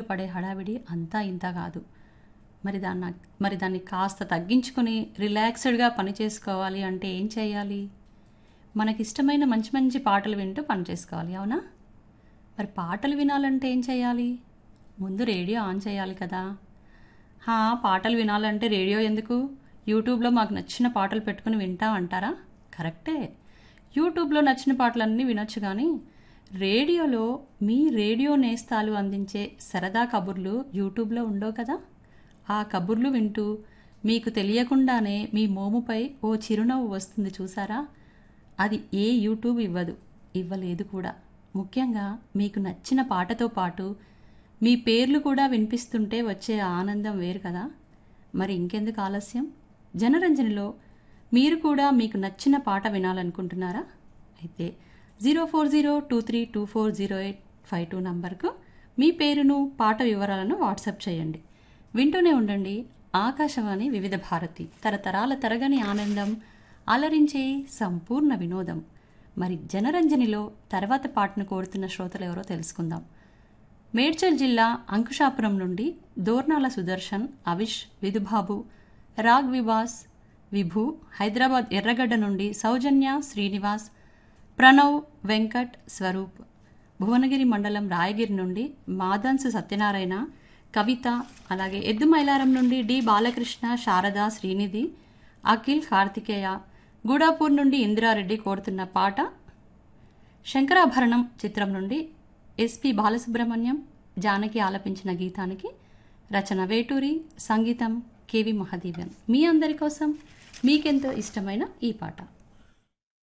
పడే హడావిడి అంతా ఇంత కాదు మరి దాన్ని మరి దాన్ని కాస్త తగ్గించుకొని రిలాక్స్డ్గా పని చేసుకోవాలి అంటే ఏం చేయాలి మనకిష్టమైన మంచి మంచి పాటలు వింటూ పని చేసుకోవాలి అవునా మరి పాటలు వినాలంటే ఏం చేయాలి ముందు రేడియో ఆన్ చేయాలి కదా హా పాటలు వినాలంటే రేడియో ఎందుకు యూట్యూబ్లో మాకు నచ్చిన పాటలు పెట్టుకుని వింటాం అంటారా కరెక్టే యూట్యూబ్లో నచ్చిన పాటలన్నీ వినొచ్చు కానీ రేడియోలో మీ రేడియో నేస్తాలు అందించే సరదా కబుర్లు యూట్యూబ్లో ఉండవు కదా ఆ కబుర్లు వింటూ మీకు తెలియకుండానే మీ మోముపై ఓ చిరునవ్వు వస్తుంది చూసారా అది ఏ యూట్యూబ్ ఇవ్వదు ఇవ్వలేదు కూడా ముఖ్యంగా మీకు నచ్చిన పాటతో పాటు మీ పేర్లు కూడా వినిపిస్తుంటే వచ్చే ఆనందం వేరు కదా మరి ఇంకెందుకు ఆలస్యం జనరంజనిలో మీరు కూడా మీకు నచ్చిన పాట వినాలనుకుంటున్నారా అయితే zero four zero two three two four zero eight five two నంబర్కు మీ పేరును పాట వివరాలను వాట్సాప్ చేయండి వింటూనే ఉండండి ఆకాశవాణి వివిధ భారతి తరతరాల తరగని ఆనందం అలరించే సంపూర్ణ వినోదం మరి జనరంజనిలో తర్వాత పాటను కోరుతున్న శ్రోతలు ఎవరో తెలుసుకుందాం మేడ్చల్ జిల్లా అంకుశాపురం నుండి దోర్నాల సుదర్శన్ అవిష్ విధుబాబు రాగ్ వివాస్ విభు హైదరాబాద్ ఎర్రగడ్డ నుండి సౌజన్య శ్రీనివాస్ ప్రణవ్ వెంకట్ స్వరూప్ భువనగిరి మండలం రాయగిరి నుండి మాదన్సు సత్యనారాయణ కవిత అలాగే ఎద్దు మైలారం నుండి డి బాలకృష్ణ శారద శ్రీనిధి అఖిల్ కార్తికేయ గూడాపూర్ నుండి ఇందిరారెడ్డి కోరుతున్న పాట శంకరాభరణం చిత్రం నుండి ఎస్పి బాలసుబ్రహ్మణ్యం జానకి ఆలపించిన గీతానికి రచన వేటూరి సంగీతం కేవి మహాదేవన్ మీ అందరి కోసం మీకెంతో ఇష్టమైన ఈ పాట